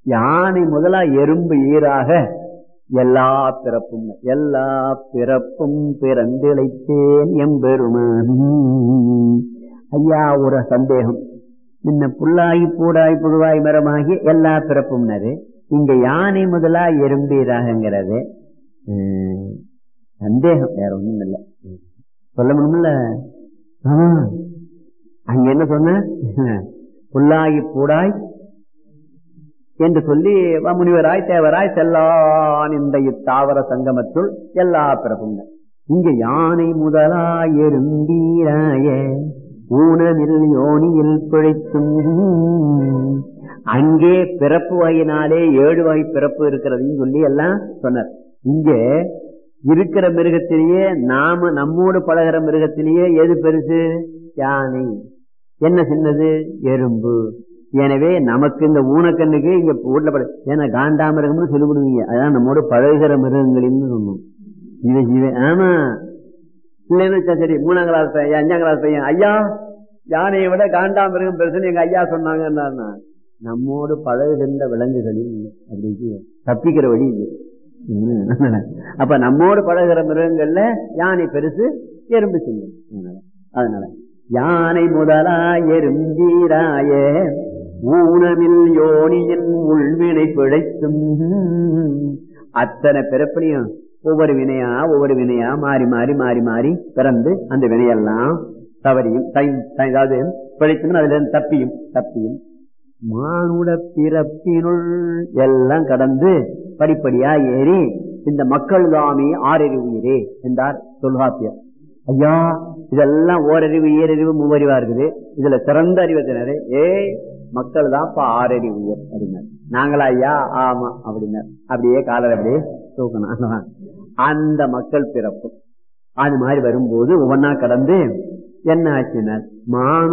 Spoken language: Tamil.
யானை முதலா எறும்பு ஈராக எல்லா பிறப்பும் எல்லா பிறப்பும் பிறந்திழைத்தேன் எம்பெருமான் ஐயா ஒரு சந்தேகம் முன்ன புல்லாகி பூடாய் புழுவாய் மரமாகி எல்லா பிறப்பும்னது இங்க யானை முதலா எறும்பீராகங்கிறது உம், சந்தேகம் வேற ஒண்ணும் இல்லை சொல்ல முடியுமில்ல ஆமா. அங்க என்ன சொன்ன புல்லாகி பூடாய் என்று சொல்லி முனிவராய் தேவராய் செல்லான் இந்த இத்தாவர சங்கமத்துள் எல்லா பிறப்புங்க இங்க யானை முதலா எறும்பீராய ஊனமில் யோனியில் பிழைத்தும் அங்கே பிறப்பு வகையினாலே ஏழு வகை பிறப்பு இருக்கிறதையும் சொல்லி எல்லாம் சொன்னார் இங்கே இருக்கிற மிருகத்திலேயே நாம நம்மோடு பழகிற மிருகத்திலேயே எது பெருசு யானை என்ன சின்னது எறும்பு எனவே நமக்கு இந்த ஊனக்கண்ணுக்கு இங்க வீட்டுல பட ஏன்னா காண்டாமிருகம்னு சொல்லிவிடுவீங்க அதான் நம்மோடு பழகுகிற மிருகங்களின்னு சொன்னோம் இது இது ஆமா இல்லைன்னு வச்சா சரி மூணாம் கிளாஸ் பையன் அஞ்சாம் கிளாஸ் பையன் ஐயா யானையை விட காண்டாமிருகம் பெருசுன்னு எங்க ஐயா சொன்னாங்கன்னா நம்மோடு பழகுகின்ற விலங்குகளில் அப்படி தப்பிக்கிற வழி இல்லை உம். அப்ப நம்மோடு பழகுற மிருகங்கள்ல யானை பெருசு எறும்பு சிங்கம் அதனால அதனால யானை முதலா எறும்பீராய ஊனமில் யோனியின் உள்வினை பிழைத்தும் அத்தனை பிறப்பிலையும் ஒவ்வொரு வினையா ஒவ்வொரு வினையா மாறி மாறி மாறி மாறி பிறந்து அந்த வினையெல்லாம் தவறியும் தை- தை- அதாவது பிழைத்தும் அதுல இருந்து தப்பியும் தப்பியும் மானுட பிறப்பினுள் எல்லாம் கடந்து படிப்படியா ஏறி இந்த மக்கள் தாமே ஆறறிவு உயிரே என்றார் தொல்காப்பியர் ஐயா இதெல்லாம் ஓரறிவு ஈரறிவு மூவறிவா இருக்குது இதுல சிறந்த அறிவத்தினரே ஏய் மக்கள் தான்ப்பா ஆறறிவு உயிர் அப்படின்னார் நாங்களா ஐயா ஆமா அப்படின்னார் அப்படியே காலர் அப்படியே தூக்கணும் அந்த மக்கள் பிறப்பு அது மாதிரி வரும்போது ஒவ்வொன்னா கடந்து என்ன ஆச்சுனர் மானு